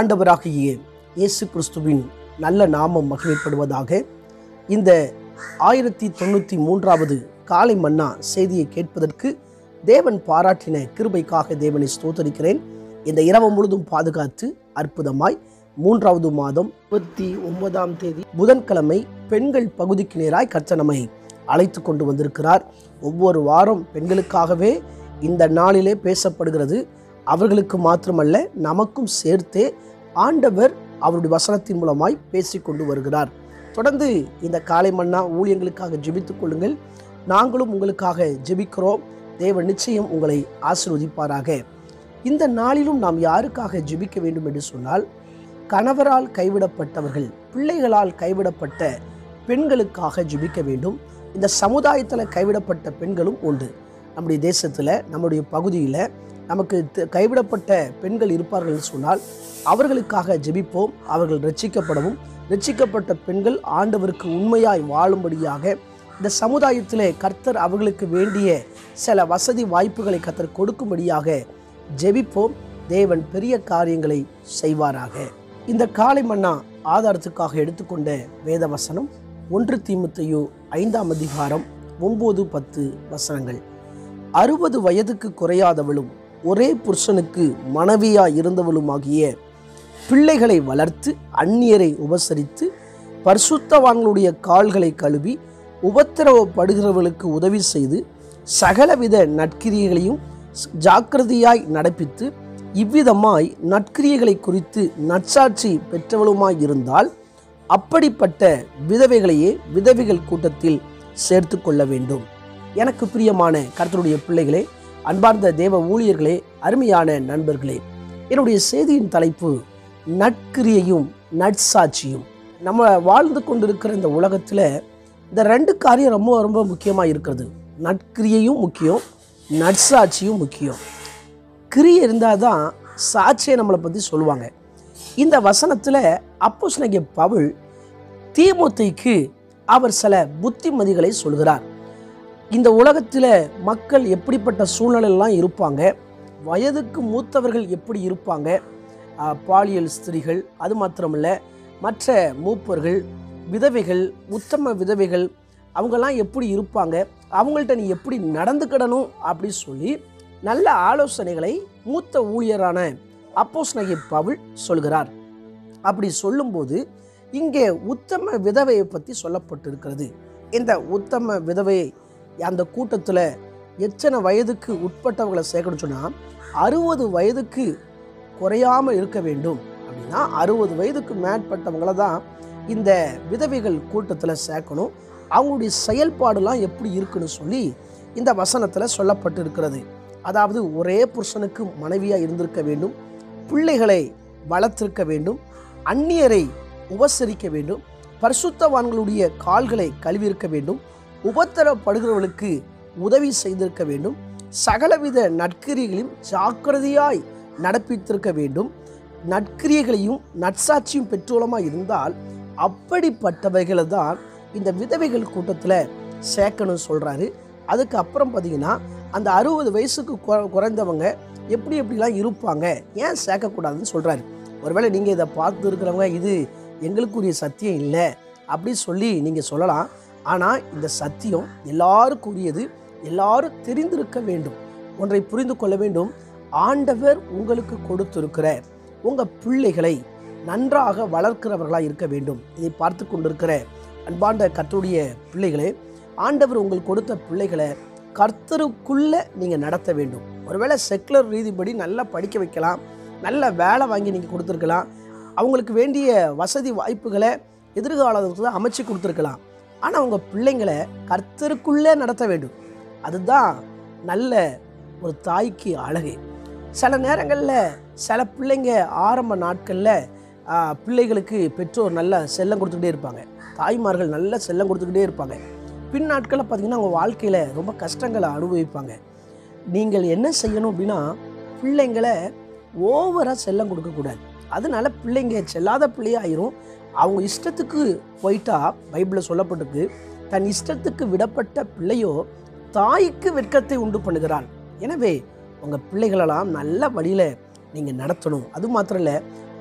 ஆண்டவராகிய இயேசு கிறிஸ்துவின் நல்ல நாமம் மகிமைப்படுவதாக இந்த ஆயிரத்தி தொண்ணூற்றி மூன்றாவது காலை மன்னா செய்தியை கேட்பதற்கு தேவன் பாராட்டின கிருபைக்காக தேவனை ஸ்தோத்தரிக்கிறேன் இந்த இரவு முழுதும் பாதுகாத்து அற்புதமாய் மூன்றாவது மாதம் இருபத்தி ஒன்பதாம் தேதி புதன்கிழமை பெண்கள் பகுதிக்கு நேராய் கர்த்தர் நம்மை அழைத்து கொண்டு வந்திருக்கிறார் ஒவ்வொரு வாரம் பெண்களுக்காகவே இந்த நாளிலே பேசப்படுகிறது அவர்களுக்கு மாத்திரமல்ல நமக்கும் சேர்த்தே ஆண்டவர் அவருடைய வசனத்தின் மூலமாய் பேசி கொண்டு வருகிறார் தொடர்ந்து இந்த காலை மன்னா ஊழியங்களுக்காக ஜெபித்துக் கொள்ளுங்கள் நாங்களும் உங்களுக்காக ஜெபிக்கிறோம் தேவன் நிச்சயம் உங்களை ஆசீர்வதிப்பாராக இந்த நாளிலும் நாம் யாருக்காக ஜெபிக்க வேண்டும் என்று சொன்னால் கணவரால் கைவிடப்பட்டவர்கள் பிள்ளைகளால் கைவிடப்பட்ட பெண்களுக்காக ஜெபிக்க வேண்டும் இந்த சமுதாயத்தில் கைவிடப்பட்ட பெண்களும் உண்டு நம்முடைய தேசத்தில் நம்முடைய பகுதியில் நமக்கு த- கைவிடப்பட்ட பெண்கள் இருப்பார்கள் சொன்னால் அவர்களுக்காக ஜெபிப்போம் அவர்கள் ரட்சிக்கப்படவும் ரட்சிக்கப்பட்ட பெண்கள் ஆண்டவருக்கு உண்மையாய் வாழும்படியாக இந்த சமுதாயத்திலே கர்த்தர் அவர்களுக்கு வேண்டிய சில வசதி வாய்ப்புகளை கர்த்தர் கொடுக்கும்படியாக ஜெபிப்போம் தேவன் பெரிய காரியங்களை செய்வாராக இந்த காலை மன்னா ஆதாரத்துக்காக எடுத்துக்கொண்ட வேத வசனம் ஒன்று தீமுத்தையோ ஐந்தாம் அதிகாரம் ஒன்பது பத்து வசனங்கள் அறுபது வயதுக்கு குறையாதவளும் ஒரே புருஷனுக்கு மனைவியாய் இருந்தவளுமாகிய பிள்ளைகளை வளர்த்து அந்நியரை உபசரித்து பரிசுத்தவான்களுடைய கால்களை கழுவி உபத்திரவப்படுகிறவர்களுக்கு உதவி செய்து சகலவித நற்கிரியைகளையும் ஜாக்கிரதையாய் நடப்பித்து இவ்விதமாய் நற்கிரியைகளை குறித்து நற்சாட்சி பெற்றவளுமாய் இருந்தால் அப்படிப்பட்ட விதவைகளையே விதவைகள் கூட்டத்தில் சேர்த்து கொள்ள வேண்டும் எனக்கு பிரியமான கர்த்தருடைய பிள்ளைகளே அன்பார்ந்த தேவ ஊழியர்களே அருமையான நண்பர்களே என்னுடைய செய்தியின் தலைப்பு நட்கிரியையும் நட்சாட்சியும் நம்ம வாழ்ந்து கொண்டிருக்கிற இந்த உலகத்தில் இந்த ரெண்டு காரியம் ரொம்ப ரொம்ப முக்கியமாக இருக்கிறது நட்கிரியையும் முக்கியம் நட்சாட்சியும் முக்கியம் கிரியை இருந்தால் தான் சாட்சியை நம்மளை பற்றி சொல்லுவாங்க இந்த வசனத்தில் அப்போஸ்தலனாகிய பவுல் தீமோத்தேயுக்கு அவர் சில புத்திமதிகளை சொல்கிறார் இந்த உலகத்தில் மக்கள் எப்படிப்பட்ட சூழ்நிலையெல்லாம் இருப்பாங்க வயதுக்கு மூத்தவர்கள் எப்படி இருப்பாங்க ஆஹ், பாலியல் ஸ்திரீகள் அது மாத்திரமல்ல மற்ற மூப்பர்கள் விதவைகள் உத்தம விதவைகள் அவங்கெல்லாம் எப்படி இருப்பாங்க அவங்கள்ட்ட நீ எப்படி நடந்துக்கிடணும் அப்படி சொல்லி நல்ல ஆலோசனைகளை மூத்த ஊழியரான அப்போஸ்தலனாகிய பவுல் சொல்கிறார் அப்படி சொல்லும்போது இங்கே உத்தம விதவையை பற்றி சொல்லப்பட்டிருக்கிறது இந்த உத்தம விதவையை அந்த கூட்டத்தில் எத்தனை வயதுக்கு உட்பட்டவங்களை சேர்க்கணும்னு சொன்னால் அறுபது வயதுக்கு குறையாமல் இருக்க வேண்டும் அப்படின்னா அறுபது வயதுக்கு மேற்பட்டவங்கள தான் இந்த விதவைகள் கூட்டத்தில் சேர்க்கணும் அவங்களுடைய செயல்பாடுலாம் எப்படி இருக்குன்னு சொல்லி இந்த வசனத்தில் சொல்லப்பட்டிருக்கிறது அதாவது ஒரே புருஷனுக்கு மனைவியாக இருந்திருக்க வேண்டும் பிள்ளைகளை வளர்த்திருக்க வேண்டும் அந்நியரை உபசரிக்க வேண்டும் பரிசுத்தவான்களுடைய கால்களை கழுவியிருக்க வேண்டும் உபத்திரப்படுகிறவர்களுக்கு உதவி செய்திருக்க வேண்டும் சகலவித நற்கிரியைகளையும் ஜாக்கிரதையாய் நடப்பித்திருக்க வேண்டும் நற்கிரியைகளையும் நற்சாட்சியும் பெற்றுள்ளமாக இருந்தால் அப்படிப்பட்டவைகளை தான் இந்த விதவைகள் கூட்டத்தில் சேர்க்கணும்னு சொல்கிறாரு அதுக்கு அப்புறம் பார்த்தீங்கன்னா அந்த அறுபது வயசுக்கு குற- குறைந்தவங்க எப்படி எப்படிலாம் இருப்பாங்க ஏன் சேர்க்கக்கூடாதுன்னு சொல்கிறாரு ஒருவேளை நீங்கள் இதை பார்த்து இருக்கிறவங்க இது எங்களுக்குரிய சத்தியம் இல்லை அப்படி சொல்லி நீங்கள் சொல்லலாம் ஆனால் இந்த சத்தியம் எல்லாருக்கும் உரியது எல்லாரும் தெரிந்திருக்க வேண்டும் ஒன்றை புரிந்து கொள்ள வேண்டும் ஆண்டவர் உங்களுக்கு கொடுத்திருக்கிற உங்கள் பிள்ளைகளை நன்றாக வளர்க்கிறவர்களாக இருக்க வேண்டும் இதை பார்த்து கொண்டிருக்கிற அன்பாண்ட கர்த்தருடைய பிள்ளைகளே ஆண்டவர் உங்களுக்கு கொடுத்த பிள்ளைகளை கர்த்தருக்குள்ள நீங்கள் நடத்த வேண்டும் ஒருவேளை செக்குலர் ரீதிப்படி நல்லா படிக்க வைக்கலாம் நல்ல வேலை வாங்கி நீங்கள் கொடுத்துருக்கலாம் அவங்களுக்கு வேண்டிய வசதி வாய்ப்புகளை எதிர்காலத்தில் அமைச்சு கொடுத்துருக்கலாம் ஆனால் உங்கள் பிள்ளைங்களை கர்த்தருக்குள்ளே நடத்த வேண்டும் அதுதான் நல்ல ஒரு தாய்க்கு அழகு சில நேரங்களில் சில பிள்ளைங்க ஆரம்ப நாட்களில் பிள்ளைகளுக்கு பெற்றோர் நல்ல செல்லம் கொடுத்துக்கிட்டே இருப்பாங்க தாய்மார்கள் நல்ல செல்லம் கொடுத்துக்கிட்டே இருப்பாங்க பின் நாட்களில் பார்த்தீங்கன்னா அவங்க வாழ்க்கையில் ரொம்ப கஷ்டங்களை அனுபவிப்பாங்க நீங்கள் என்ன செய்யணும் அப்படின்னா பிள்ளைங்களை ஓவராக செல்லம் கொடுக்கக்கூடாது அதனால பிள்ளைங்க செல்லாத பிள்ளையாயிரும் அவங்க இஷ்டத்துக்கு போயிட்டா பைபிளில் சொல்லப்பட்டிருக்கு தன் இஷ்டத்துக்கு விடப்பட்ட பிள்ளையோ தாய்க்கு வெட்கத்தை உண்டு பண்ணுகிறாள் எனவே உங்கள் பிள்ளைகளெல்லாம் நல்ல வழியில் நீங்கள் நடத்தணும் அது மாத்திரம் இல்லை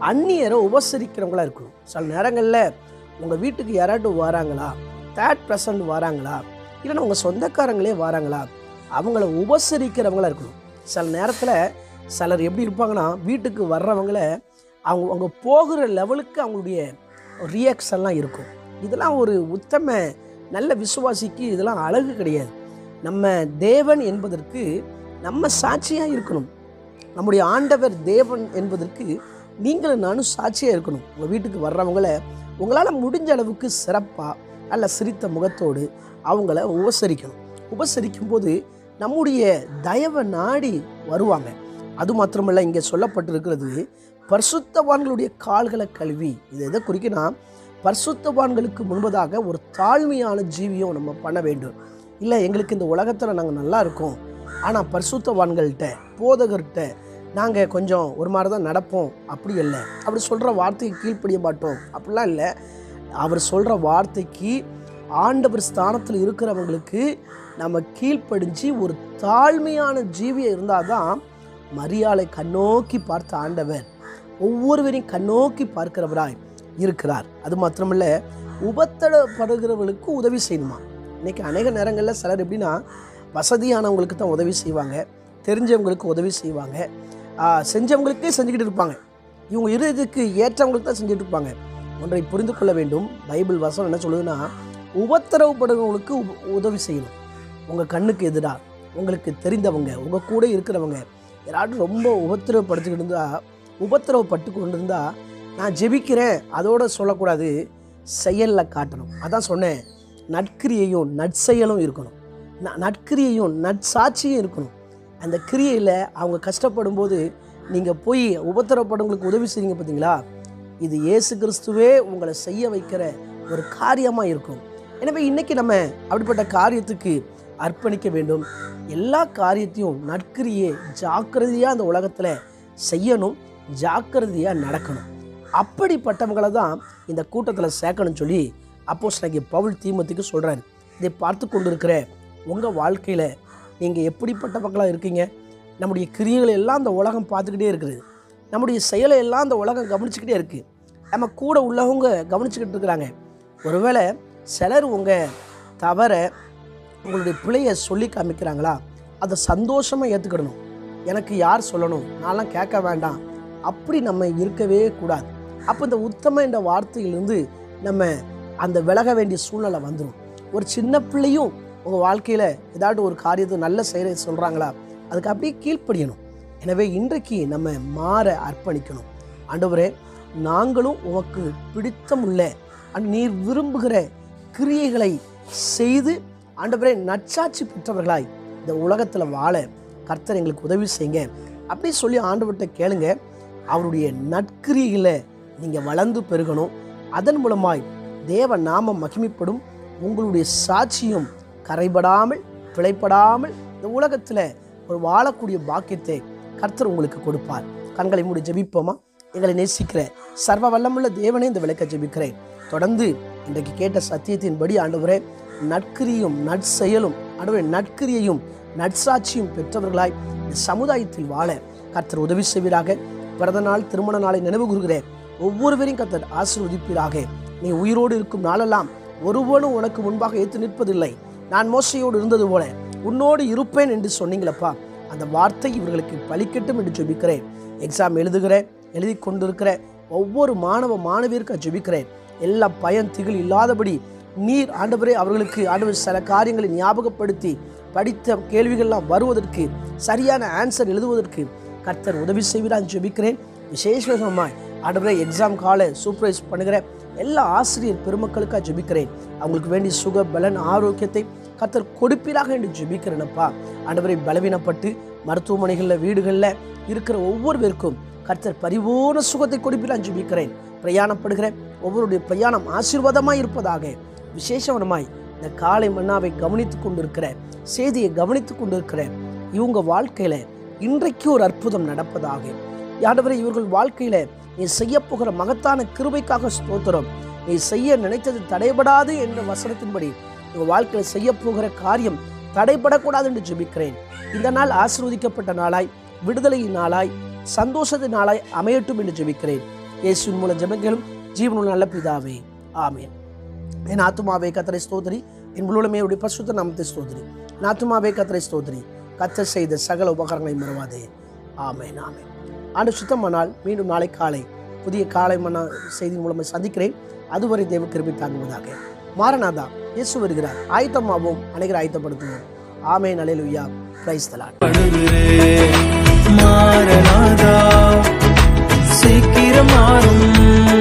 அந்நியரை உபசரிக்கிறவங்களா இருக்கணும் சில நேரங்களில் உங்கள் வீட்டுக்கு யாராட்டும் வராங்களா தேர்ட் பர்சன்ட் வராங்களா இல்லைன்னா உங்கள் சொந்தக்காரங்களே வராங்களா அவங்கள உபசரிக்கிறவங்களா இருக்கணும் சில நேரத்தில் சிலர் எப்படி இருப்பாங்கன்னா வீட்டுக்கு வர்றவங்கள அவங்க அவங்க போகிற லெவலுக்கு அவங்களுடைய ரியாக்ஷன்லாம் இருக்கும் இதெல்லாம் ஒரு உத்தம நல்ல விசுவாசிக்கு இதெல்லாம் அழகு கிடையாது நம்ம தேவன் என்பதற்கு நம்ம சாட்சியாக இருக்கணும் நம்முடைய ஆண்டவர் தேவன் என்பதற்கு நீங்களும் நானும் சாட்சியாக இருக்கணும் உங்கள் வீட்டுக்கு வர்றவங்கள உங்களால் முடிஞ்ச அளவுக்கு சிறப்பாக நல்ல சிரித்த முகத்தோடு அவங்கள உபசரிக்கணும் உபசரிக்கும் போது நம்முடைய தயவை நாடி வருவாங்க அது மாத்திரமல்ல இங்கே சொல்லப்பட்டிருக்கிறது பரிசுத்தவான்களுடைய கால்களை கழுவி இது எதை குறிக்குன்னா பரிசுத்தவான்களுக்கு முன்பதாக ஒரு தாழ்மையான ஜீவியம் நம்ம பண்ண வேண்டும் இல்லை எங்களுக்கு இந்த உலகத்தில் நாங்கள் நல்லா இருக்கோம் ஆனால் பரிசுத்தவான்கள்கிட்ட போதகர்கிட்ட நாங்கள் கொஞ்சம் ஒரு மாதிரி தான் நடப்போம் அப்படி இல்லை அப்படி சொல்கிற வார்த்தைக்கு கீழ்ப்படிய மாட்டோம் அப்படிலாம் இல்லை அவர் சொல்கிற வார்த்தைக்கு ஆண்டவர் ஸ்தானத்தில் இருக்கிறவங்களுக்கு நம்ம கீழ்ப்படிஞ்சு ஒரு தாழ்மையான ஜீவியம் இருந்தால் தான் மரியாதை கண்ணோக்கி பார்த்த ஆண்டவர் ஒவ்வொருவரையும் கண்ணோக்கி பார்க்கிறவராய் இருக்கிறார் அது மாத்திரமல்ல உபத்தடப்படுகிறவர்களுக்கு உதவி செய்யணுமா இன்னைக்கு அநேக நேரங்களில் சிலர் எப்படின்னா வசதியானவங்களுக்கு தான் உதவி செய்வாங்க தெரிஞ்சவங்களுக்கு உதவி செய்வாங்க ஆ, செஞ்சவங்களுக்கே செஞ்சுக்கிட்டு இருப்பாங்க இவங்க இருதயத்துக்கு ஏற்றவங்களுக்கு தான் செஞ்சுட்டு இருப்பாங்க ஒன்றை புரிந்து கொள்ள வேண்டும் பைபிள் வசனம் என்ன சொல்லுதுன்னா உபத்திரவப்படுறவங்களுக்கு உப- உதவி செய்யணும் உங்கள் கண்ணுக்கு எதிராக உங்களுக்கு தெரிந்தவங்க உங்கள் கூட இருக்கிறவங்க யாராட்டும் ரொம்ப உபத்திரவப்படுத்திக்கிட்டு இருந்தா உபத்திரவப்பட்டு கொண்டு இருந்தா நான் ஜெபிக்கிறேன் அதோட சொல்லக்கூடாது செயலில் காட்டணும் அதான் சொன்னேன் நற்கிரியையும் நற்செயலும் இருக்கணும் ந- நற்கிரியையும் நற்சாட்சியும் இருக்கணும் அந்த கிரியையில் அவங்க கஷ்டப்படும் போது நீங்கள் போய் உபத்திரப்படுறவங்களுக்கு உதவி செய்றீங்க பார்த்தீங்களா இது இயேசு கிறிஸ்துவே உங்களை செய்ய வைக்கிற ஒரு காரியமாக இருக்கும் எனவே இன்னைக்கு நம்ம அப்படிப்பட்ட காரியத்துக்கு அர்ப்பணிக்க வேண்டும் எல்லா காரியத்தையும் நற்கிரியே ஜாக்கிரதையாக அந்த உலகத்தில் செய்யணும் ஜாக்கிரதையாக நடக்கணும் அப்படிப்பட்டவங்களை தான் இந்த கூட்டத்தில் சேர்க்கணும்னு சொல்லி அப்போஸ் பவுல் தீமத்துக்கு சொல்கிறாரு இதை பார்த்து கொண்டு இருக்கிற உங்கள் வாழ்க்கையில் நீங்கள் எப்படிப்பட்டவங்களாக இருக்கீங்க நம்முடைய கிரியைகளை எல்லாம் அந்த உலகம் பார்த்துக்கிட்டே இருக்குது நம்முடைய செயலை எல்லாம் அந்த உலகம் கவனிச்சுக்கிட்டே இருக்குது நம்ம கூட உள்ளவங்க கவனிச்சுக்கிட்டு இருக்கிறாங்க ஒருவேளை சிலர் உங்கள் தவற உங்களுடைய பிழையை சொல்லி காமிக்கிறாங்களா அதை சந்தோஷமாக ஏற்றுக்கிடணும் எனக்கு யார் சொல்லணும் நான்லாம் கேட்க வேண்டாம் அப்படி நம்ம இருக்கவே கூடாது அப்போ இந்த உத்தம என்ற வார்த்தையிலிருந்து நம்ம அந்த விலக வேண்டிய சூழ்நிலை வந்துடும் ஒரு சின்ன பிள்ளையும் உங்கள் வாழ்க்கையில் ஏதாட்டு ஒரு காரியத்தை நல்ல செயலை சொல்கிறாங்களா அதுக்கு அப்படியே கீழ்ப்படியணும் எனவே இன்றைக்கு நம்ம மாற அர்ப்பணிக்கணும் ஆண்டவரே நாங்களும் உமக்கு பிடித்தமுள்ள அண்ட் நீர் விரும்புகிற கிரியைகளை செய்து ஆண்டவரே நற்சாட்சி பெற்றவர்களாய் இந்த உலகத்தில் வாழ கர்த்தர் எங்களுக்கு உதவி செய்யுங்க அப்படி சொல்லி ஆண்டவர்கிட்ட கேளுங்க அவருடைய நற்கிரிகளை நீங்கள் வளர்ந்து பெருகணும் அதன் மூலமாய் தேவ நாமம் மகிமைப்படும் உங்களுடைய சாட்சியும் கரைபடாமல் பிழைப்படாமல் இந்த உலகத்தில் ஒரு வாழக்கூடிய பாக்கியத்தை கர்த்தர் உங்களுக்கு கொடுப்பார் கண்களை மூடி ஜெபிப்போமா எங்களை நேசிக்கிற சர்வ வல்லமுள்ள தேவனே இந்த விளக்க ஜெபிக்கிறேன் தொடர்ந்து இன்றைக்கு கேட்ட சத்தியத்தின்படி ஆண்டவரே நற்கிரியும் நற்செயலும் ஆண்டவரே நற்கிரியையும் நற்சாட்சியும் பெற்றவர்களாய் இந்த சமுதாயத்தில் வாழ கர்த்தர் உதவி செய்வீராக பிறந்த நாள் திருமண நாளை நினைவு கூறுகிற ஒவ்வொருவரையும் கர்த்தர் ஆசீர்வதிப்பீராக நீ உயிரோடு இருக்கும் நாளெல்லாம் ஒருவனும் உனக்கு முன்பாக ஏற்று நிற்பதில்லை நான் மோசையோடு இருந்தது போல உன்னோடு இருப்பேன் என்று சொன்னீங்களப்பா அந்த வார்த்தை இவர்களுக்கு பலிக்கட்டும் என்று ஜெபிக்கிறேன் எக்ஸாம் எழுதுகிற எழுதி கொண்டிருக்கிற ஒவ்வொரு மாணவ மாணவியருக்கு ஜெபிக்கிறேன் எல்லா பயன் திகில் இல்லாதபடி நீர் ஆண்டவரே அவர்களுக்கு ஆண்டவர் சில காரியங்களை ஞாபகப்படுத்தி படித்த கேள்விகள்லாம் வருவதற்கு சரியான ஆன்சர் எழுதுவதற்கு கர்த்தர் உதவி செய்வீரான் ஜெபிக்கிறேன் விசேஷமாய் ஆண்டவரே எக்ஸாம் காலை சூப்பர்வைஸ் பண்ணுகிற எல்லா ஆசிரியர் பெருமக்களுக்காக ஜெபிக்கிறேன் அவங்களுக்கு வேண்டிய சுக பலன் ஆரோக்கியத்தை கர்த்தர் கொடுப்பீராக என்று ஜெபிக்கிறேனப்பா ஆண்டவரை பலவீனப்பட்டு மருத்துவமனைகளில் வீடுகளில் இருக்கிற ஒவ்வொருவருக்கும் கர்த்தர் பரிபூர்ண சுகத்தை கொடுப்பீரான் ஜெபிக்கிறேன் பிரயாணப்படுகிற ஒவ்வொருடைய பிரயாணம் ஆசீர்வாதமாய் இருப்பதாக விசேஷவனமாய் இந்த காலை மன்னாவை கவனித்துக் கொண்டிருக்கிற செய்தியை கவனித்துக் கொண்டிருக்கிற இவங்க வாழ்க்கையில இன்றைக்கு ஒரு அற்புதம் நடப்பதாக யாண்டவரை இவர்கள் வாழ்க்கையில நீ செய்ய போகிற மகத்தான கிருபைக்காக ஸ்தோத்திரம் நீ செய்ய நினைத்தது தடைபடாது என்ற வசனத்தின்படி உங்க வாழ்க்கையில செய்ய போகிற காரியம் தடைபடக்கூடாது என்று ஜெபிக்கிறேன் இந்த நாள் ஆசீர்வதிக்கப்பட்ட நாளாய் விடுதலையின் நாளாய் சந்தோஷத்தின் நாளாய் அமையட்டும் என்று ஜெபிக்கிறேன் இயேசுவின் மூலம் ஜெபங்களும் ஜீவனுள்ள நல்ல பிதாவே ஆமென் என் ஆத்துமாவே கத்தரை ஸ்தோத்திரி என் முழுமே உடைய பசுத்த நாமத்தை ஸ்தோத்திரி என் ஆத்துமாவே கத்தரை ஸ்தோத்திரி கத்தர் செய்த சகல உபகாரங்களை மறவாதே ஆமென் ஆமென் ஆண்டு சுத்தமானால் மீண்டும் நாளை காலை புதிய காலை மன்னா செய்தி மூலமாக சந்திக்கிறேன் அதுவரை தேவ கிருபை தாங்குவதாக மாரநாதா இயேசு வருகிறார் ஆயத்தமாவோம் அனைவரை ஆயத்தப்படுத்துவோம் ஆமென் அலையலுயா கிரைஸ்தலான் மாறனாதா சீக்கிரம் மாறும்